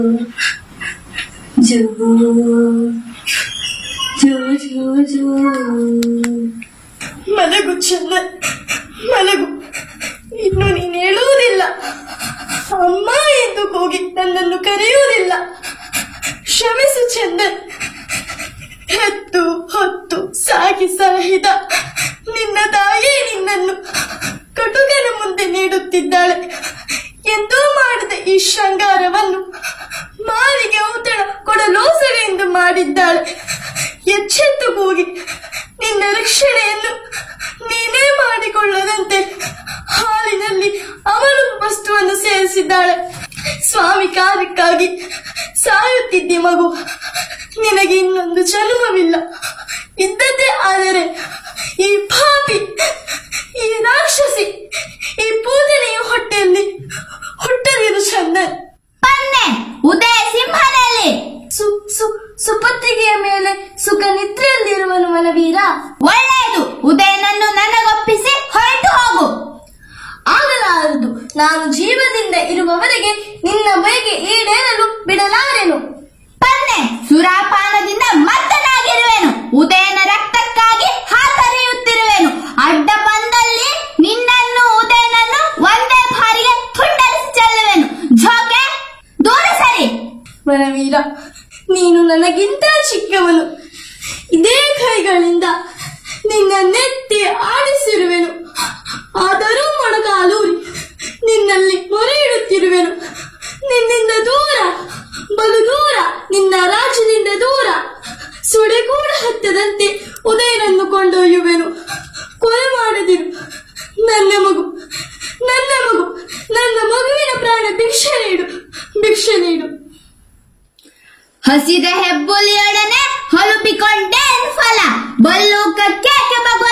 ಜೋ ಜೋ ಜೋ ಜೋ ಮಲಗು ಚಂದ ಮಲಗು ಇನ್ನು ನೀನು ಹೇಳುವುದಿಲ್ಲ ಅಮ್ಮ ಎಂದು ಹೋಗಿ ನನ್ನನ್ನು ಕರೆಯುವುದಿಲ್ಲ ಕ್ಷಮಿಸು ಚಂದನ್ ಹೆತ್ತು ಹೊತ್ತು ಸಾಗಿ ಸಾಹಿದ ನಿನ್ನ ತಾಯಿ ನಿನ್ನನ್ನು ಕಟುಕನ ಮುಂದೆ ನೀಡುತ್ತಿದ್ದಾಳೆ ಎಂದೂ ಮಾಡದ ಈ ಶೃಂಗಾರವನ್ನು ಮಾರಿಗೆ ಔತಣ ಕೊಡಲೋಸವೆಂದು ಮಾಡಿದ್ದಾಳೆ ಎಚ್ಚೆತ್ತು ಕೂಗಿ ನಿನ್ನ ರಕ್ಷಣೆಯನ್ನು ನೀನೇ ಮಾಡಿಕೊಳ್ಳದಂತೆ ಹಾಲಿನಲ್ಲಿ ಅವಳು ವಸ್ತುವನ್ನು ಸೇರಿಸಿದ್ದಾಳೆ ಸ್ವಾಮಿ ಕಾರ್ಯಕ್ಕಾಗಿ ಸಾಯುತ್ತಿದ್ದೆ ಮಗು ನಿನಗೆ ಇನ್ನೊಂದು ಜನ್ಮವಿಲ್ಲ ಇದ್ದದ್ದೇ ಆದರೆ ಈ ಪಾಪಿ ಈ ರಾಕ್ಷಸಿ ಈ ಪೂಜನೆಯ ಹೊಟ್ಟೆಯಲ್ಲಿ ಹುಟ್ಟದಿರು ಚಂದನ್ ಪನ್ನೆ ಉದಯ ಸಿಂಹನಲ್ಲಿ ಸು ಸು ಸುಪತ್ರಿಕೆಯ ಮೇಲೆ ಸುಖ ನಿದ್ರೆಯಲ್ಲಿರುವನು ಮನವೀರ ಒಳ್ಳೆಯದು ಉದಯನನ್ನು ನನಗೊಪ್ಪಿಸಿ ಹೊರಟು ಹೋಗು ಆಗಲಾರದು ನಾನು ಜೀವದಿಂದ ಇರುವವರೆಗೆ ನಿನ್ನ ಬಯಕೆ ಈಡೇರಲು ಬಿಡಲಾರೆನು ಪನ್ನೆ ಸುರಾಪಾನದಿಂದ ಮತ್ತನಾಗಿರುವೆನು ಉದಯನ ರಕ್ತಕ್ಕಾಗಿ ಹಾತರಿಯುತ್ತಿರುವೆನು ಅಡ್ಡ ಬಂದಲ್ಲಿ ನಿನ್ನನ್ನು ಉದಯನನ್ನು ಒಂದೇ ಬಾರಿಗೆ ತುಂಡರಿಸಿ ಚೆಲ್ಲುವೆನು ಜೋಕೆ ದೂರ ಸರಿ ವನವೀರ ನೀನು ನನಗಿಂತ ಚಿಕ್ಕವನು ಇದೇ ಕೈಗಳಿಂದ ನಿನ್ನ ನೆತ್ತಿ ಆಡಿಸಿರುವೆನು ಆದರೂ ಮೊಣಕಾಲೂರಿ ನಿನ್ನಲ್ಲಿ ಮೊರೆ ಇಡುತ್ತಿರುವೆನು ನಿನ್ನಿಂದ ದೂರ ಬಲು ದೂರ ನಿನ್ನ ರಾಜ್ಯದಿಂದ ದೂರ ಸುಡೆ ಕೂಡ ಹತ್ತದಂತೆ ಉದಯನನ್ನು ಕೊಂಡೊಯ್ಯುವೆನು ಕೊಲೆ ಮಾಡದಿರು ನನ್ನ ಮಗು ನನ್ನ ಮಗು ನನ್ನ ಮಗುವಿನ ಪ್ರಾಣ ಭಿಕ್ಷೆ ನೀಡು ಭಿಕ್ಷೆ ನೀಡು ಹಸಿದ ಹೆಬ್ಬುಲಿಯೊಡನೆ ಹೊಲುಪಿಕೊಂಡೇನು ಫಲ ಬಲ್ಲೂಕಕ್ಕೆ ಬಗುವ